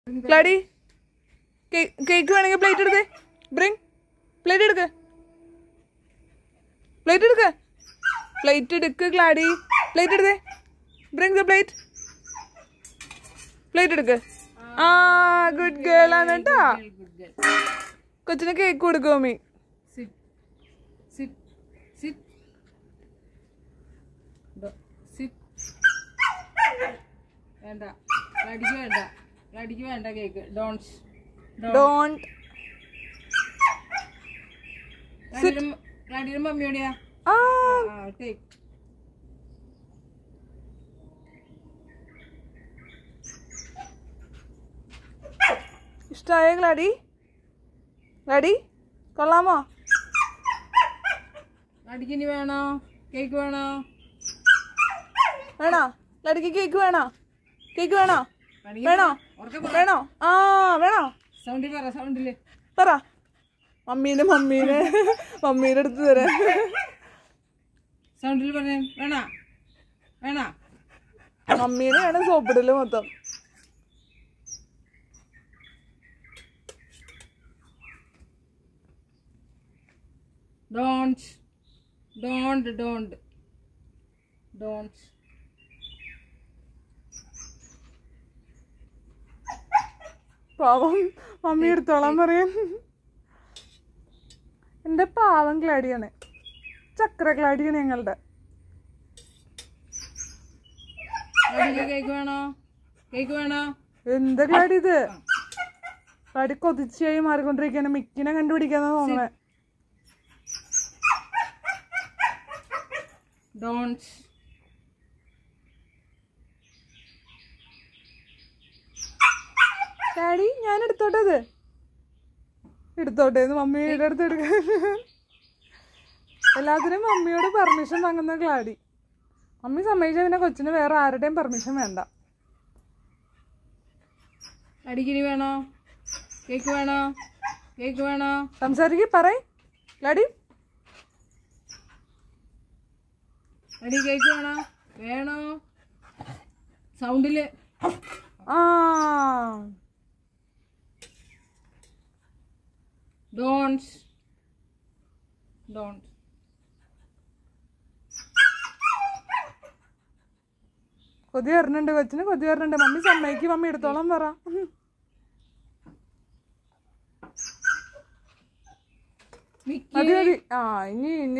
ക്ലാഡി cake വേണമെങ്കിൽ plate എടുത്തേ bring plate എടുക്ക് പ്ലേറ്റ് എടുക്ക് പ്ലേറ്റ് എടുക്ക് ക്ലാഡി പ്ലേറ്റ് എടുത്തേ ബ്രിങ് ദ പ്ലേറ്റ് പ്ലേറ്റ് എടുക്ക് ആ ഗുഡ് ഗേൾ ആണ് കേട്ടാ ഗുഡ് ഗേൾ കൊച്ചിന് കേക്ക് കൊടുക്കും mummy sit sit sit sit വേണ്ട ലടിക്ക് വേണ്ട ലടിക്ക് വേണ്ട കേക്ക് ഡോൺസ് ഡോണ്ട് ലടിയുടെ മമ്മിയോടെയാ ആ ആ ടേക്ക് ഇഷ്ടമായ ക്ലാഡി ക്ലാഡി കൊള്ളാമോ ലടിക്ക് ഇനി വേണോ കേക്ക് വേണോ വേണോ ക്ലാഡിക്ക് കേക്ക് വേണോ കേക്ക് വേണോ ലടിക്ക് വേണോ ഉറക്കെ വേണോ ആ വേണോ സൗണ്ടിൽ പറ സൗണ്ടില് പറ മമ്മീനെ മമ്മീനെ മമ്മീനെ അടുത്ത് തരാൻ സൗണ്ടിൽ പറഞ്ഞേ വേണ വേണ മമ്മീനെയാണ് സോപ്പിടല് മൊത്തം ഡോണ്ട് ഡോണ്ട് ഡോണ്ട് ഡോണ്ട് പാവം മമ്മി എടുത്തോളാൻ പറയും എന്റെ പാവം ക്ലാഡിയാണ് ചക്ര ക്ലാഡിയാണ് ഞങ്ങളുടെ ലടിക്ക് കേക്ക് വേണോ കേക്ക് വേണോ എന്താ ക്ലാഡി ഇത് ക്ലാഡി കൊതിച്ചായി മാറിക്കൊണ്ടിരിക്കാണ് മിക്കിനെ കണ്ടുപിടിക്കാന്ന് തോന്നണേ ഡോണ്ട് ഡാഡി ഞാൻ എടുത്തോട്ടെ ഇത് എടുത്തോട്ടെ എന്ന് മമ്മിയുടെ അടുത്ത് എടുക്കാൻ എല്ലാത്തിനും മമ്മിയോട് പെർമിഷൻ വാങ്ങുന്ന ക്ലാഡി മമ്മി സമ്മതിച്ച പിന്നെ കൊച്ചിന് വേറെ ആരുടെയും പെർമിഷൻ വേണ്ട ലടിക്ക് ഇനി വേണോ കേക്ക് വേണോ കേക്ക് വേണോ സംസാരിക്ക് പറയ് ക്ലാഡി ലടി കേക്ക് വേണോ വേണോ സൗണ്ടില് ആ ഡോണ്ട് ഡോണ്ട് കൊതി വരണുണ്ട് കൊച്ചിന് കൊതി വരണുണ്ട് മമ്മി സമ്മതിക്ക് മമ്മി എടുത്തോളം പറ മിക്കി മതി മതി ആ ഇനി ഇനി